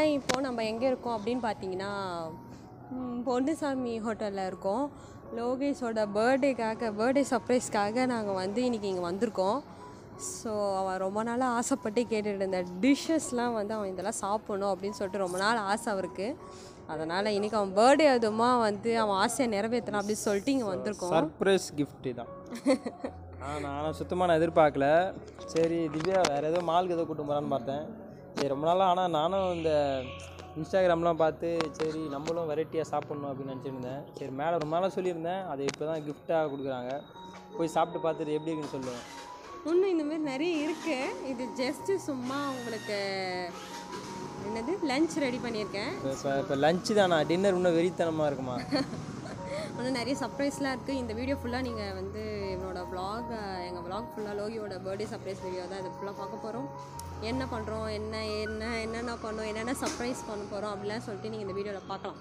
இப்போது நம்ம எங்கே இருக்கோம் அப்படின்னு பார்த்தீங்கன்னா ம், பொன்னுசாமி ஹோட்டலில் இருக்கோம் லோகேஷோட பர்த்டேக்காக பர்த்டே சர்ப்ரைஸ்க்காக நாங்கள் வந்து இன்றைக்கி இங்கே வந்திருக்கோம் ஸோ அவன் ரொம்ப நாளாக ஆசைப்பட்டு கேட்டுட்டு இருந்த டிஷ்ஷஸ்லாம் வந்து அவன் இதெல்லாம் சாப்பிடணும் அப்படின்னு சொல்லிட்டு ரொம்ப நாள் ஆசை அவருக்கு அதனால் இன்றைக்கி அவன் பர்த்டே அதுமா வந்து அவன் ஆசையை நிறைவேற்றலாம் அப்படின்னு சொல்லிட்டு இங்கே வந்திருக்கோம் சர்ப்ரைஸ் gift தான் ஆ நானும் சுத்தமாக நான் எதிர்பார்க்கல சரி திவ்யா வேறு ஏதோ மாலுக்கு ஏதோ கூட்டு போகிறான்னு பார்த்தேன் சரி ரொம்ப நாளாக ஆனால் நானும் இந்த இன்ஸ்டாகிராம்லாம் பார்த்து சரி நம்மளும் வெரைட்டியாக சாப்பிட்ணும் அப்படின்னு நினச்சிட்டு இருந்தேன் சரி மேலே ரொம்ப நாளாக சொல்லியிருந்தேன் அதை இப்போ தான் கிஃப்டாக கொடுக்குறாங்க போய் சாப்பிட்டு பார்த்துட்டு எப்படி இருக்குன்னு சொல்லுவேன் இன்னும் இந்த மாதிரி நிறைய இருக்குது இது ஜஸ்ட்டு சும்மா உங்களுக்கு என்னது லஞ்ச் ரெடி பண்ணியிருக்கேன் இப்போ இப்போ இப்போ லஞ்சு தானா டின்னர் இன்னும் வெறித்தனமாக இருக்குமா இன்னும் நிறைய சர்ப்ரைஸ்லாம் இருக்குது இந்த வீடியோ ஃபுல்லாக நீங்கள் வந்து என்னோட vlog எங்கள் vlog ஃபுல்லாக லோகியோட பர்த்டே சர்ப்ரைஸ் வீடியோ தான் இது ஃபுல்லாக பார்க்க போகிறோம் என்ன பண்ணுறோம் என்ன என்ன என்னென்ன பண்ணோம் என்னென்ன சர்ப்ரைஸ் பண்ண போகிறோம் அப்படிலாம் சொல்லிட்டு நீங்கள் இந்த வீடியோவில் பார்க்கலாம்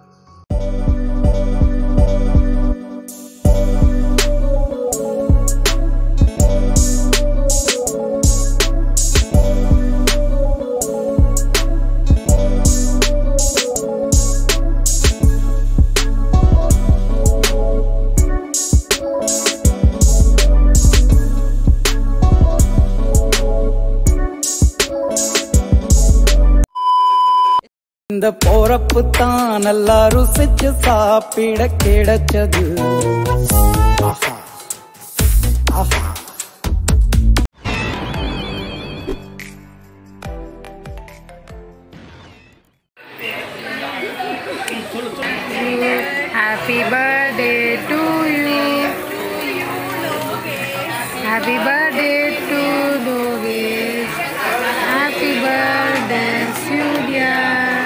இந்த போறப்பு தான் நல்லா ருசிச்சு சாப்பிட கிடைச்சது ஆஹா ஆஹா Happy birthday to you. Happy birthday to Lovis. Happy birthday, Surya.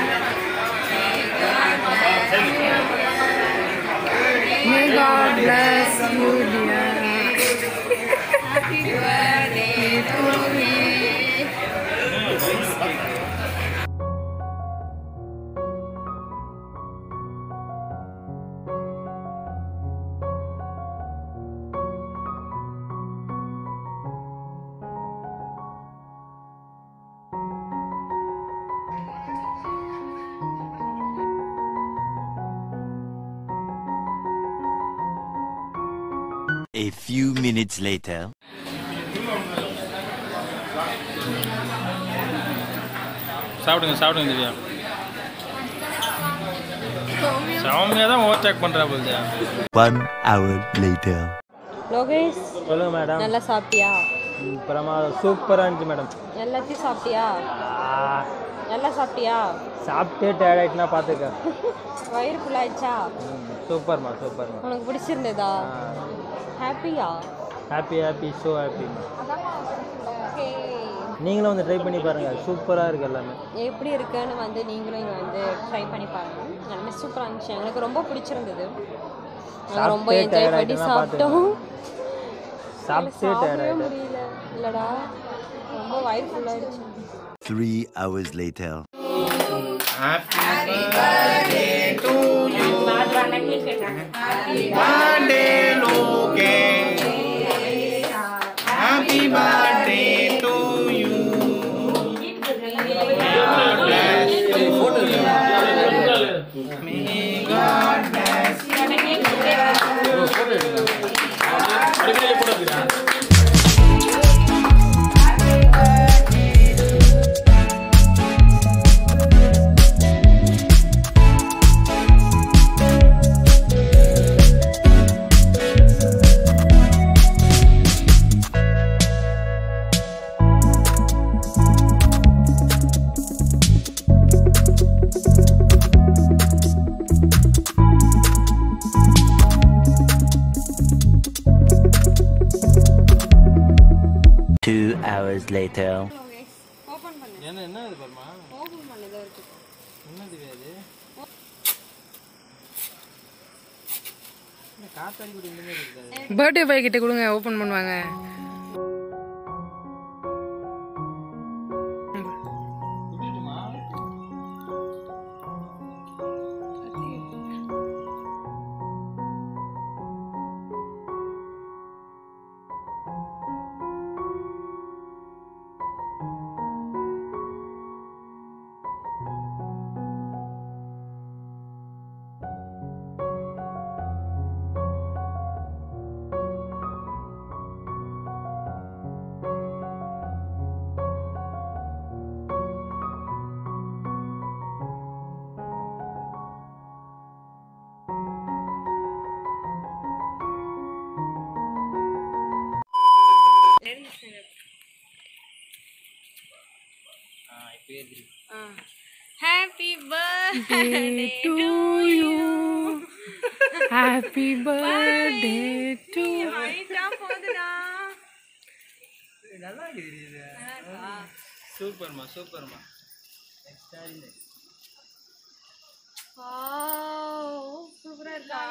May God bless you, dear. Happy birthday to you. A few minutes later. சாப்பிடுங்க சாப்பிடுங்க திவ்யா சௌமியா தான் ஓவர் டேக் பண்ணுறா போகுது One hour later. லோகேஷ் சொல்லுங்கள் மேடம் நல்லா சாப்பிட்டியா அப்புறமா சூப்பராக இருந்துச்சு மேடம் எல்லாத்தையும் சாப்பிட்டியா நல்லா சாப்பிட்டியா சாப்பிட்டே டயர்ட் ஆகிட்டுனா பார்த்துக்க வயிறு ஃபுல்லாகிடுச்சா சூப்பர்மா சூப்பர்மா உனக்கு பிடிச்சிருந்ததா ஹாப்பியா happy happy so happy okay நீங்களும் வந்து ட்ரை பண்ணி பாருங்கள் சூப்பராக இருக்குது எல்லாமே எப்படி இருக்குன்னு வந்து நீங்களும் இங்கே வந்து ட்ரை பண்ணி பாருங்க எல்லாமே சூப்பராக இருந்துச்சு எங்களுக்கு ரொம்ப பிடிச்சிருந்தது நாங்கள் ரொம்ப சாப்பிட்டே என்ஜாய் tired பண்ணி ஆயிட்டேன்னா சாப்பிட்டோம் சாப்பிட்டே டயர்ட் சாப்பிடவே ஆகிட்டேன் முடியல இல்லடா ரொம்ப வயிறு ஃபுல்லாகிடுச்சு Three hours later. Two hours later. Open பண்ணு என்ன என்ன இது பாருமா ஓப்பன் பண்ணதோ இருக்கு என்னது இது என்ன காத்தாடி கூட இந்த மாதிரி இருக்குது பர்த்டே பாய் கிட்ட கொடுங்க ஓப்பன் பண்ணுவாங்க கேட்குறீங்க happy birthday to you happy birthday to ஹைட்டா போகுதுடா நல்லா இருக்குது சூப்பர்மா சூப்பர்மா எக்ஸ்ட்ராடினரி வாவ் சூப்பரா இருக்கா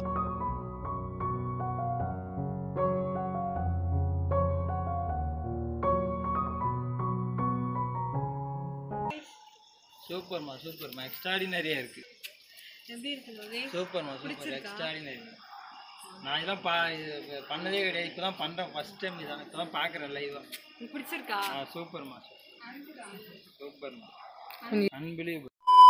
சூப்பர்மா சூப்பர்மா எக்ஸ்ட்ராடினரியா இருக்கு எப்படி இருக்கு லோகேஷ் சூப்பர்மா சூப்பர் எக்ஸ்ட்ராடினரி நான் இதெல்லாம் பா இது பண்ணதே கிடையாது இப்போ தான் பண்ணுறேன் ஃபஸ்ட் டைம் இதான் இப்போ தான் பார்க்குறேன் லைவாக உனக்கு பிடிச்சிருக்கா ஆ சூப்பர்மா சூப்பர்மா அன்பிலீவ்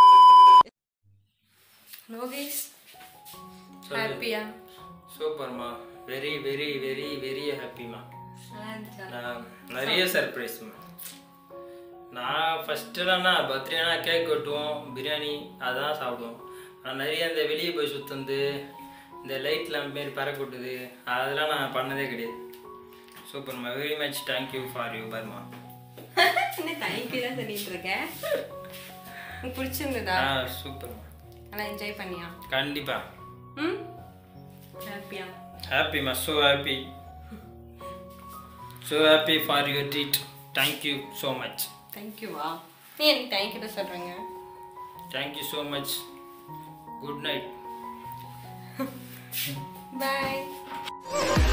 லோகேஷ் ஹாப்பியா சூப்பர்மா வெரி வெரி வெரி வெரி ஹாப்பிமா நல்லா இருந்துச்சா நான் நிறைய சர்ப்ரைஸ்மா நான் ஃபஸ்ட்டுலாம்னா பர்த்டேனா கேக் வெட்டுவோம் பிரியாணி அதான் சாப்பிடுவோம் நான் நிறைய இந்த வெளியே போய் சுற்றுந்து இந்த லைட்லாம் மாரி பறக்க விட்டுது அதெல்லாம் நான் பண்ணதே கிடையாது சூப்பர்மா very much thank you for you பர்மா என்ன தேங்க்யூ தான் சொல்லிட்டு இருக்கேன் உனக்கு பிடிச்சிருந்ததா ஆ சூப்பர்மா நல்லா என்ஜாய் பண்ணியா கண்டிப்பா ம் ஹாப்பியா ஹாப்பிமா so happy so happy for your treat thank you so much தேங்க்யூவா நீ எனக்கு தேங்க்யூ தான் சொல்கிறேங்க thank you so much good night பாய்